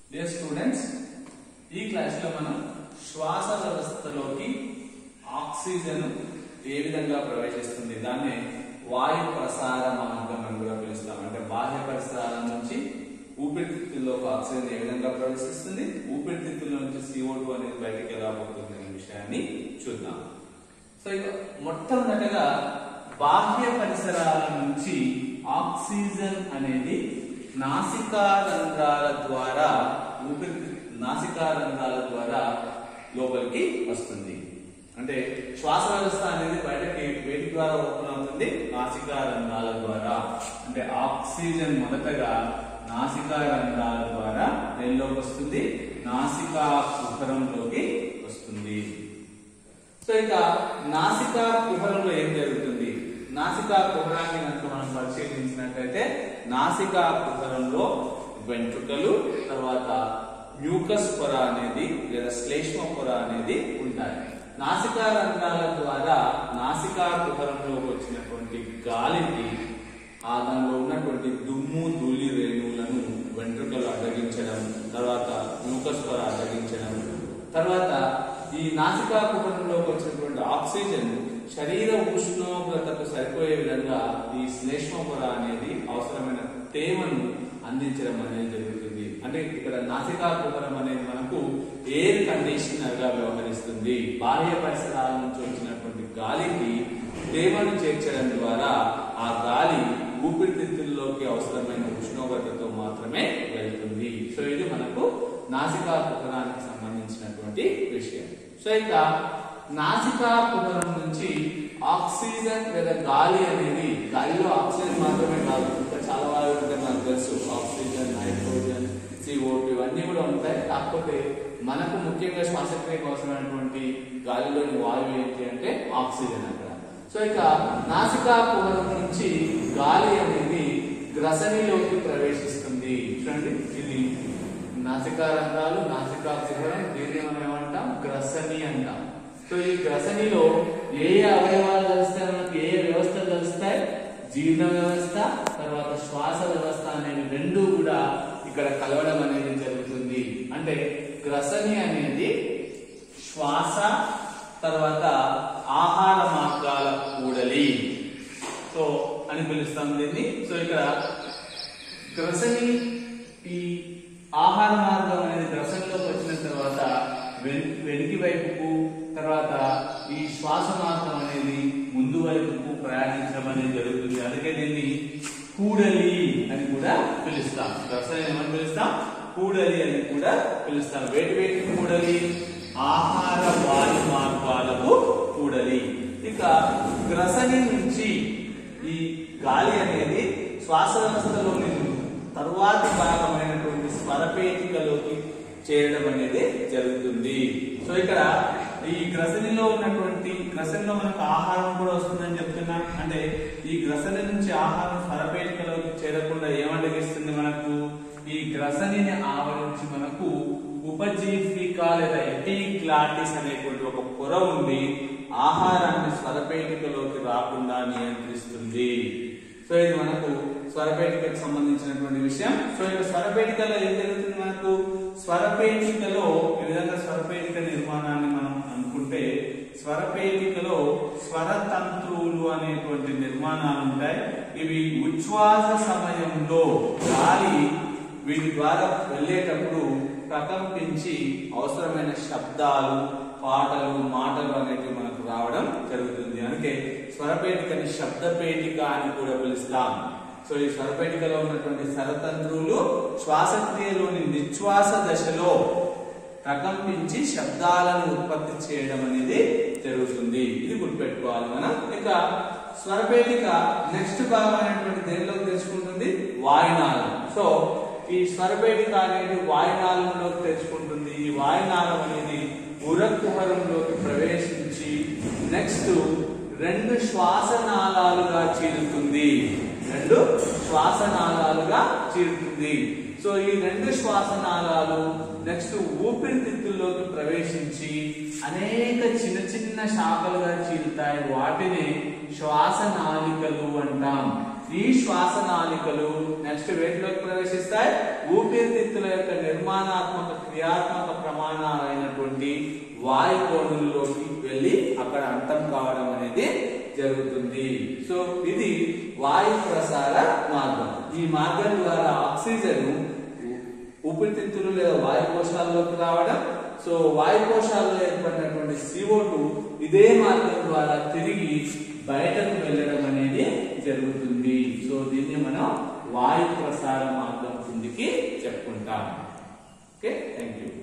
dear students ఈ class లో మనం శ్వాస వ్యవస్థలోకి ఆక్సిజన్ ఏ విధంగా ప్రవేశిస్తుంది దాన్ని వాయు ప్రసార మార్గం అని కూడా పిలుస్తాం అంటే బాహ్య పరిసరాల నుంచి ఊపిరితిత్తుల్లోకి ఆక్సిజన్ ఏ విధంగా ప్రవేశిస్తుంది ఊపిరితిత్తుల నుంచి CO2 అనేది బయటికి ఎలా పోతుంది అనే విషయాన్ని చూద్దాం సో ఇక మొట్టమొదటగా బాహ్య పరిసరాల నుంచి ఆక్సిజన్ అనేది నాసికా రంధ్రాల ద్వారా ఊపిరి నాసికా రంధ్రాల ద్వారా లోపలికి వస్తుంది అంటే శ్వాస వ్యవస్థ అనేది బయటకి వేటి ద్వారా ఓపెన్ అవుతుంది నాసికా రంధ్రాల ద్వారా అంటే ఆక్సిజన్ మొదటగా నాసికా రంధ్రాల ద్వారా దేనిలోకి వస్తుంది నాసికా కుహరంలోకి వస్తుంది సో ఇక నాసికా కుహరంలో ఏం జరుగుతుంది నాసికా కుహరాన్ని కనుక మనం పరిశీలించినట్లయితే నాసికా కుహరంలో వెంట్రుకలు తర్వాత మ్యూకస్ పొర అనేది లేదా శ్లేష్మ పొర అనేది ఉంటాయి నాసికా రంధ్రాల ద్వారా నాసికా కుహరంలోకి వచ్చినటువంటి గాలికి ఆ దానిలో ఉన్నటువంటి దుమ్ము ధూళి రేణువులను వెంట్రుకలు అడ్డగించడం తర్వాత మ్యూకస్ పొర అడ్డగించడం తర్వాత ఈ నాసికా కుహరంలోకి వచ్చినటువంటి ఆక్సిజన్ శరీర ఉష్ణోగ్రతకు సరిపోయే విధంగా ఈ శ్లేష్మ పొర అనేది అవసరమైన తేమను అందించడం అనేది జరుగుతుంది అంటే ఇక్కడ నాసికా కుహరం అనేది మనకు ఎయిర్ కండిషనర్ గా వ్యవహరిస్తుంది బాహ్య పరిసరాల నుంచి వచ్చినటువంటి గాలికి తేమను చేర్చడం ద్వారా ఆ గాలి ఊపిరితిత్తుల్లోకి అవసరమైన ఉష్ణోగ్రతతో మాత్రమే వెళ్తుంది సో ఇది మనకు నాసికా కుహరానికి సంబంధించినటువంటి విషయం సో ఇక నాసికా కుహరం నుంచి ఆక్సిజన్ లేదా గాలి అనేది గాలిలో ఆక్సిజన్ మాత్రమే కాదు ఇంకా చాలా వాయువు ఉంటాయి మనకు తెలుసు ఆక్సిజన్ నైట్రోజన్ CO2 ఇవన్నీ కూడా ఉంటాయి కాకపోతే మనకు ముఖ్యంగా శ్వాసక్రియకు అవసరమైనటువంటి గాలిలోని వాయువు ఏంటి అంటే ఆక్సిజన్ అక్కడ సో ఇక నాసికా కుహరం నుంచి గాలి అనేది గ్రసనిలోకి ప్రవేశిస్తుంది చూడండి ఇది నాసికా రంధ్రాలు నాసికా కుహరం దీన్ని మనం ఏమంటాం గ్రసని అంటాం సో ఈ గ్రసనిలో ఏ ఏ అవయవాలు కలుస్తాయి మనకి ఏ ఏ వ్యవస్థలు కలుస్తాయి జీర్ణ వ్యవస్థ తర్వాత శ్వాస వ్యవస్థ అనేవి రెండు కూడా ఇక్కడ కలవడం అనేది జరుగుతుంది అంటే గ్రసని అనేది శ్వాస తర్వాత ఆహార మార్గాల కూడలి సో అని పిలుస్తాం దీన్ని సో ఇక్కడ గ్రసని ఈ ఆహార మార్గం అనేది గ్రసనిలోకి వచ్చిన తర్వాత వెన్- వెనుక వైపుకు తర్వాత ఈ శ్వాస మార్గం అనేది ముందు వైపుకు ప్రయాణించడం అనేది జరుగుతుంది అందుకే దీన్ని కూడలి అని కూడా పిలుస్తాం గ్రసని ఏమని పిలుస్తాం కూడలి అని కూడా పిలుస్తాం వేటి వేటి కూడలి ఆహార వాయు మార్గాలకు కూడలి ఇక గ్రసని నుంచి ఈ గాలి అనేది శ్వాస వ్యవస్థలోని తరువాతి భాగమైనటువంటి స్వరపేటికలోకి చేరడం అనేది జరుగుతుంది సో ఇక్కడ ఈ గ్రసనిలో ఉన్నటువంటి గ్రసనిలో మనకు ఆహారం కూడా వస్తుందని చెప్తున్నా అంటే ఈ గ్రసని నుంచి ఆహారం స్వరపేటికలోకి చేరకుండా ఏమడిగిస్తుంది మనకు ఈ గ్రసనిని ఆవరించి మనకు ఉపజీవిక లేదా ఎపిగ్లాటిస్ అనేటువంటి ఒక పొర ఉంది ఆహారాన్ని స్వరపేటికలోకి రాకుండా నియంత్రిస్తుంది సో ఇది మనకు స్వరపేటికకు సంబంధించినటువంటి విషయం సో ఇక్కడ స్వరపేటికలో ఏం జరుగుతుంది మనకు స్వరపేటికలో ఈ విధంగా స్వరపేటిక నిర్మాణాన్ని మనం అనుకుంటే స్వరపేటికలో స్వరతంత్రువులు అనేటువంటి నిర్మాణాలు ఉంటాయి ఇవి ఉచ్ఛ్వాస సమయంలో గాలి వీటి ద్వారా వెళ్ళేటప్పుడు ప్రకంపించి అవసరమైన శబ్దాలు పాటలు మాటలు అనేటివి మనకు రావడం జరుగుతుంది అందుకే స్వరపేటికని శబ్దపేటిక అని కూడా పిలుస్తాం సో ఈ స్వరపేటికలో ఉన్నటువంటి స్వరతంత్రులు శ్వాసక్రియలోని నిశ్వాస దశలో ప్రకంపించి శబ్దాలను ఉత్పత్తి చేయడం అనేది జరుగుతుంది ఇది గుర్తుపెట్టుకోవాలి మనం ఇక స్వరపేటిక నెక్స్ట్ భాగమైనటువంటి దేనిలోకి తెచ్చుకుంటుంది వాయునాళం సో ఈ స్వరపేటిక అనేది వాయునాళంలోకి తెచ్చుకుంటుంది ఈ వాయునాళం అనేది ఉరకుహరంలోకి ప్రవేశించి నెక్స్ట్ రెండు శ్వాసనాళాలుగా చీలుతుంది రెండు శ్వాసనాళాలుగా చీలుతుంది సో ఈ రెండు శ్వాసనాళాలు నెక్స్ట్ ఊపిరితిత్తుల్లోకి ప్రవేశించి అనేక చిన్న చిన్న శాఖలుగా చీలుతాయి వాటిని శ్వాసనాళికలు అంటాం ఈ శ్వాసనాళికలు నెక్స్ట్ వేటిలోకి ప్రవేశిస్తాయి ఊపిరితిత్తుల యొక్క నిర్మాణాత్మక క్రియాత్మక ప్రమాణాలైనటువంటి వాయు కోణుల్లోకి వెళ్ళి అక్కడ అంతం కావడం అనేది జరుగుతుంది సో ఇది వాయు ప్రసార మార్గం ఈ మార్గం ద్వారా ఆక్సిజన్ ఊపిరితిత్తులు లేదా వాయు కోశాల్లోకి రావడం సో వాయు కోశాల్లో ఏర్పడినటువంటి CO2 ఇదే మార్గం ద్వారా తిరిగి బయటకు వెళ్ళడం అనేది జరుగుతుంది సో దీన్ని మనం వాయు ప్రసార మార్గం కిందికి చెప్పుకుంటాం ఓకే థ్యాంక్ యూ